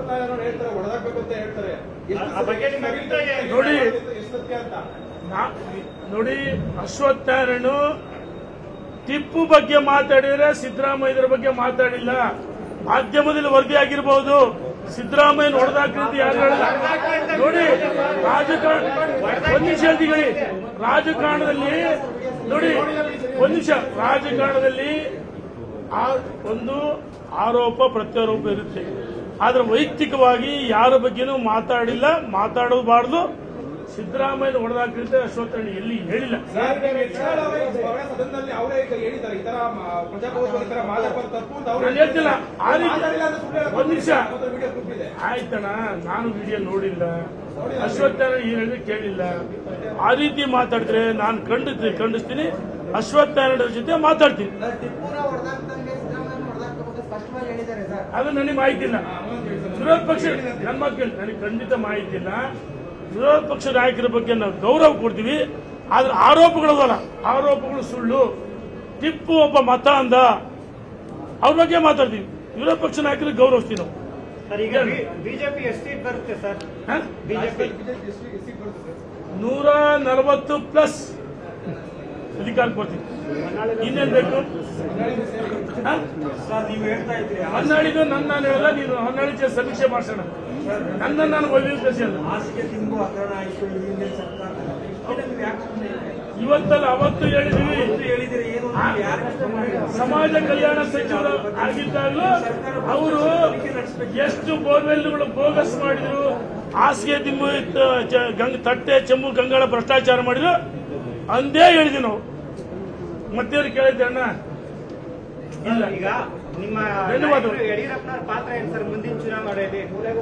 ಅಶ್ವತ್ಥನಾರಾಯಣ ಹೇಳ್ತಾರೆ ಹೊಡೆದಾಕ್ಬೇಕು ಅಂತ ಹೇಳ್ತಾರೆ ಎಷ್ಟು ಆ ಬಗ್ಗೆ ನಿಮ್ಮ ಅಭಿಪ್ರಾಯ ಏನು? ನೋಡಿ. ಎಷ್ಟು ಸತ್ಯ ಅಂತ ನಾ- ನೋಡಿ ಅಶ್ವತ್ಥನಾರಾಯಣ ಟಿಪ್ಪು ಬಗ್ಗೆ ಮಾತಾಡಿದ್ರೆ ಸಿದ್ದರಾಮಯ್ಯರ ಬಗ್ಗೆ ಮಾತಾಡಿಲ್ಲ ಮಾಧ್ಯಮದಲ್ಲಿ ವರದಿ ಆಗಿರಬಹುದು ಸಿದ್ದರಾಮಯ್ಯ ಹೊಡೆದಾಕ್ರಂತ ಯಾರು ಹೇಳಿಲ್ಲ ನೋಡಿ ರಾಜಕಾರಣ ಒಂದ್ ನಿಮಿಷ ಹೇಳ್ತೀನಿ ಹೇಳಿ. ರಾಜಕಾರಣದಲ್ಲಿ ನೋಡಿ ಒಂದ್ ನಿಮಿಷ ರಾಜಕಾರಣದಲ್ಲಿ ಆ ಒಂದು ಆರೋಪ ಪ್ರತ್ಯಾರೋಪ ಇರುತ್ತೆ ಆದ್ರೆ ವೈಯಕ್ತಿಕವಾಗಿ ಯಾರ ಬಗ್ಗೆನೂ ಮಾತಾಡಿಲ್ಲ ಮಾತಾಡಬಾರ್ದು ಸಿದ್ದರಾಮಯ್ಯ ಹೊಡೆದಾಕ್ರಂತ ಅಶ್ವತ್ಥನಾರಾಯಣ ಎಲ್ಲಿ ಹೇಳಿಲ್ಲ ಸರ್, ನೀವು ಹೆಚ್ಚಾಳ ಅವರೇ ಅವರೇ ಸದನದಲ್ಲಿ ಅವರೇ ಈಗ ಹೇಳಿದ್ದಾರೆ ಈ ತರ ಮ- ಪ್ರಜಾಪ್ರಭುತ್ವ ಈ ತರ ಮಾತಾಡ್ಬಾರ್ದು ತಪ್ಪು ಅಂತ ಅವ್ರು ನಾನು ಹೇಳ್ತಿಲ್ಲ ಆ ರೀತಿ ಮಾತಾಡಿಲ್ಲ ಅಂತ ಸುಳ್ಳು ಹೇಳಕ್ ಒಂದ್ ನಿಮಿಷ ಒಂದು ವಿಡಿಯೋ ಕ್ಲಿಪ್ ಇದೆ ಆಯ್ತಣ್ಣ ನಾನು ವಿಡಿಯೋ ನೋಡಿಲ್ಲ ಅಶ್ವತ್ಥನಾರಾಯಣ ಏನ್ ಹೇಳಿದ್ರೆ ಕೇಳಿಲ್ಲ ಆ ರೀತಿ ಮಾತಾಡಿದ್ರೆ ನಾನು ಖಂಡಿತ ಖಂಡಿಸ್ತೀನಿ ಅಶ್ವತ್ಥನಾರಾಯಣ ಜೊತೆ ಮಾತಾಡ್ತೀನಿ ಸರ್ ಟಿಪ್ಪುನ ಹೊಡೆದಾಕ್ದಂಗೆ ಸಿದ್ದರಾಮಯ್ಯ ಹೊಡೆದಾಕ್ಬೇಕು ಸ್ಪಷ್ಟವಾಗಿ ಹೇಳಿದ್ದಾರೆ ಸರ್ ಅದು ನನಗೆ ಮಾಹಿತಿ ಇಲ್ಲ ವಿರೋಧ ಪಕ್ಷ ನನ್ನ ಮಾತು ಕೇಳಿ ನನಗೆ ಖಂಡಿತ ಮಾಹಿತಿ ಇಲ್ಲ ವಿರೋಧ ಪಕ್ಷ ನಾಯಕರ ಬಗ್ಗೆ ನಾವು ಗೌರವ ಕೊಡ್ತೀವಿ ಆದ್ರೆ ಆರೋಪಗಳಲ್ಲ ಆರೋಪಗಳು ಸುಳ್ಳು ಟಿಪ್ಪು ಒಬ್ಬ ಮತ ಅಂದ ಅವ್ರ ಬಗ್ಗೆ ಮಾತಾಡ್ತೀವಿ ವಿರೋಧ ಪಕ್ಷ ನಾಯಕರಿಗೆ ಗೌರವಿಸ್ತೀವಿ ನಾವು ಸರ್ ಈಗ ಬಿಜೆಪಿ ಎಷ್ಟು ಸೀಟ್ ಬರುತ್ತೆ ಸರ್ ಹ? ಬಿಜೆಪಿ ಬಿಜೆಪಿ ಎಷ್ಟು ಎಷ್ಟು ಸೀಟ್ ಬರುತ್ತೆ ಸರ್ ನೂರ ನಲವತ್ತು ಪ್ಲಸ್ ಅಧಿಕಾರ ಕೊಡ್ತೀವಿ ಇನ್ನೇನ್ ಬೇಕು ಹ? ಸರ್ ನೀವು ಹೇಳ್ತಾ ಇದ್ರಿ ಹೊನ್ನಾಳಿದು ನನ್ನ ನಾನು ಹೇಳಲ್ಲ ನೀನು ಹೊನ್ನಾಳಿ ಜೊತೆ ಸಮೀಕ್ಷೆ ಮಾಡಿಸೋಣ ನನ್ನ ನಾನು ಒಳ್ಳೆ ಅಲ್ಲ ಹಾಸಿಗೆ ತಿಂಬು ಹಗರಣ ಆಯ್ತು ಹಿಂದಿನ ಸರ್ಕಾರ ಇದನ್ನ ನೀವು ಯಾಕೆ ಸುಮ್ನೆ ಇದ್ದೀರಿ? ಇವತ್ತಲ್ಲ ಅವತ್ತು ಹೇಳಿದೀವಿ ಇವತ್ತು ಹೇಳಿದಿರಿ ಏನು ಅಂತ ಯಾರು ಕಷ್ಟ ಮಾಡಿಲ್ಲ ಸಮಾಜ ಕಲ್ಯಾಣ ಸಚಿವರು ಆಗಿದ್ದಾಗಲೂ ಅವರು ಎಷ್ಟು ಬೋರ್ವೆಲ್ಗಳು ಬೋಗಸ್ ಮಾಡಿದ್ರು ಹಾಸಿಗೆ ದಿಮ್ಮು ಇತ್ತು, ಚ- ಗಂಗ್ ತಟ್ಟೆ ಚೆಂಬು ಗಂಗಾಳ ಭ್ರಷ್ಟಾಚಾರ ಮಾಡಿದ್ರು ಅಂದೇ ಹೇಳಿದ್ವಿ ನಾವು ಮತ್ತೇನು ಕೇಳಿದ್ದೆ ಅಣ್ಣ ಇಲ್ಲ ಈಗ ನಿಮ್ಮ ಧನ್ಯವಾದಗಳು. ನಾಯಕರು ಯಡಿಯೂರಪ್ಪನವ್ರ ಪಾತ್ರ ಏನು ಸರ್ ಮುಂದಿನ ಚುನಾವಣೆಯಲ್ಲಿ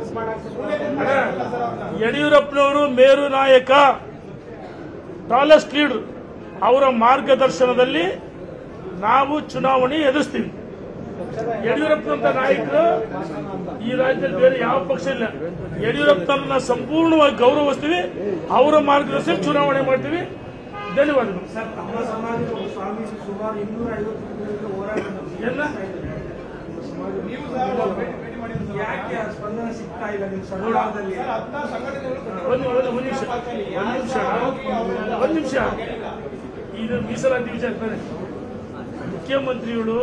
ಅಣ್ಣ, ಯಡಿಯೂರಪ್ಪನವರು ಮೇರು ನಾಯಕ ಟಾಲೆಸ್ಟ್ ಲೀಡರ್ ಅವರ ಮಾರ್ಗದರ್ಶನದಲ್ಲಿ ನಾವು ಚುನಾವಣೆ ಎದುರಿಸ್ತೀವಿ ಯಡಿಯೂರಪ್ಪನಂತ ನಾಯಕರು ಈ ರಾಜ್ಯದಲ್ಲಿ ಬೇರೆ ಯಾವ ಪಕ್ಷ ಇಲ್ಲ ಯಡಿಯೂರಪ್ಪನನ್ನ ಸಂಪೂರ್ಣವಾಗಿ ಗೌರವಿಸ್ತೀವಿ ಅವರ ಮಾರ್ಗದರ್ಶನ ಚುನಾವಣೆ ಮಾಡ್ತೀವಿ ಧನ್ಯವಾದಗಳು ಸರ್ ತಮ್ಮ ಸಮಾಜದ ಸ್ವಾಮೀಜಿ ಸುಮಾರು ಇನ್ನೂರ ಐವತ್ತು ವಿರುದ್ಧ ಹೋರಾಟ ನಡೆಸಿದ್ದಾರೆ. ಎಲ್ಲ ನೀವು ಸಹ ಭೇಟಿ ಭೇಟಿ ಮಾಡಿದ್ರು ಸರ್. ಯಾಕೆ ಆ ಸ್ಪಂದನೆ ಸಿಗ್ತಾ ಇಲ್ಲ ನಿಮ್ಮ ಸರ್, ಸರ್ಕಾರದಲ್ಲಿ ಹತ್ತ ಸಂಘಟನೆಗಳು ಒಂದು ಒಂದು ಒಂದು ನಿಮಿಷ ಒಂದು ನಿಮಿಷ ಒಂದು ನಿಮಿಷ ಇದು ಮೀಸಲಾತಿ ವಿಚಾರ ತಾನೆ ಮುಖ್ಯಮಂತ್ರಿಗಳು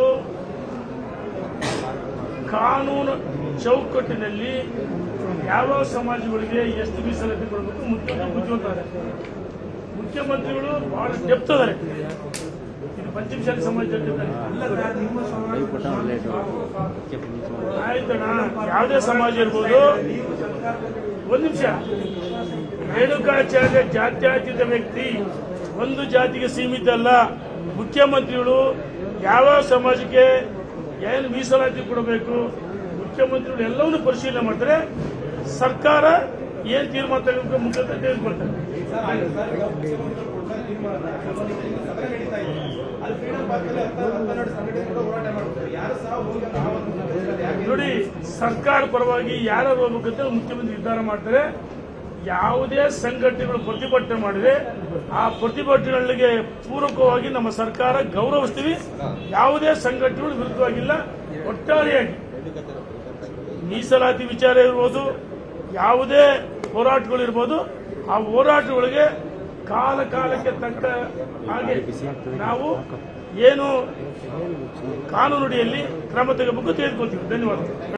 ಕಾನೂನು ಚೌಕಟ್ಟಿನಲ್ಲಿ ಯಾವ ಸಮಾಜಗಳಿಗೆ ಎಷ್ಟು ಮೀಸಲಾತಿ ಕೊಡಬೇಕು ಮುಖ್ಯಮಂತ್ರಿ ಬುದ್ಧಿವಂತಾರೆ ಮುಖ್ಯಮಂತ್ರಿಗಳು ಬಹಳ ಡೆಪ್ತ್ ಅದಾರೆ ಇದು ಪಂಚಮಶಾಲಿ ಸಮಾಜದಲ್ಲಿ ಇದ್ದಾರೆ. ಅಲ್ಲ ಸರ್, ನಿಮ್ಮ ಸಮಾಜ ಆಯ್ತಣ್ಣ ಯಾವುದೇ ಸಮಾಜ ಇರ್ಬೋದು ನೀವು ಸರ್ಕಾರದಲ್ಲಿ ಒಂದು ನಿಮಿಷ ರೇಣುಕಾಚಾರ್ಯ ಜಾತ್ಯತೀತ ವ್ಯಕ್ತಿ ಒಂದು ಜಾತಿಗೆ ಸೀಮಿತ ಅಲ್ಲ ಮುಖ್ಯಮಂತ್ರಿಗಳು ಯಾವ್ಯಾವ ಸಮಾಜಕ್ಕೆ ಏನು ಮೀಸಲಾತಿ ಕೊಡಬೇಕು ಮುಖ್ಯಮಂತ್ರಿಗಳು ಎಲ್ಲವನ್ನೂ ಪರಿಶೀಲನೆ ಮಾಡ್ತಾರೆ ಸರ್ಕಾರ ಏನ್ ತೀರ್ಮಾನ ತಗೋಬೇಕು ಮುಖ್ಯಮಂತ್ರಿ ತೆಗೆದುಕೊಳ್ತಾರೆ ಸರ್, ಆಯ್ತು ಸರ್, ಈಗ ಮುಖ್ಯಮಂತ್ರಿಗಳು ಕೊಡ್ತಾರೆ, ನಿಮ್ಮ ಸಭೆ ನಡೀತಾ ಇದೆ. ಅಲ್ಲಿ ಫ್ರೀಡಂ ಪಾರ್ಕ್ ಅಲ್ಲಿ ಹತ್ತ ಹತ್ತೆರಡು ಸಂಘಟನೆಗಳು ಹೋರಾಟ ಮಾಡ್ತಾರೆ ಯಾರು ಸಹ ಹೋಗಿ ಆ ಒಂದು ಪ್ರದೇಶದಲ್ಲಿ ಯಾಕೆ ನೋಡಿ ಸರ್ಕಾರ ಪರವಾಗಿ ಯಾರು ಹೋಗ್ಬೇಕಂತ ಮುಖ್ಯಮಂತ್ರಿ ನಿರ್ಧಾರ ಮಾಡ್ತಾರೆ ಯಾವುದೇ ಸಂಘಟನೆಗಳು ಪ್ರತಿಭಟನೆ ಮಾಡಿದ್ರೆ ಆ ಪ್ರತಿಭಟನೆಗಳಿಗೆ ಪೂರಕವಾಗಿ ನಮ್ಮ ಸರ್ಕಾರ ಗೌರವಿಸ್ತೀವಿ ಯಾವುದೇ ಸಂಘಟನೆಗಳು ವಿರುದ್ಧವಾಗಿಲ್ಲ ಒಟ್ಟಾರೆಯಾಗಿ ಮೀಸಲಾತಿ ವಿಚಾರ ಇರ್ಬೋದು ಯಾವುದೇ ಹೋರಾಟಗಳು ಇರ್ಬೋದು ಆ ಹೋರಾಟಗಳಿಗೆ ಕಾಲ ಕಾಲಕ್ಕೆ ತಕ್ಕ ಹಾಗೆ ನಾವು ಏನು ಕಾನೂನುಡಿಯಲ್ಲಿ ಕ್ರಮ ತೆಗೆಬೇಕು ತೆಗೆದುಕೊಳ್ತೀವಿ ಧನ್ಯವಾದ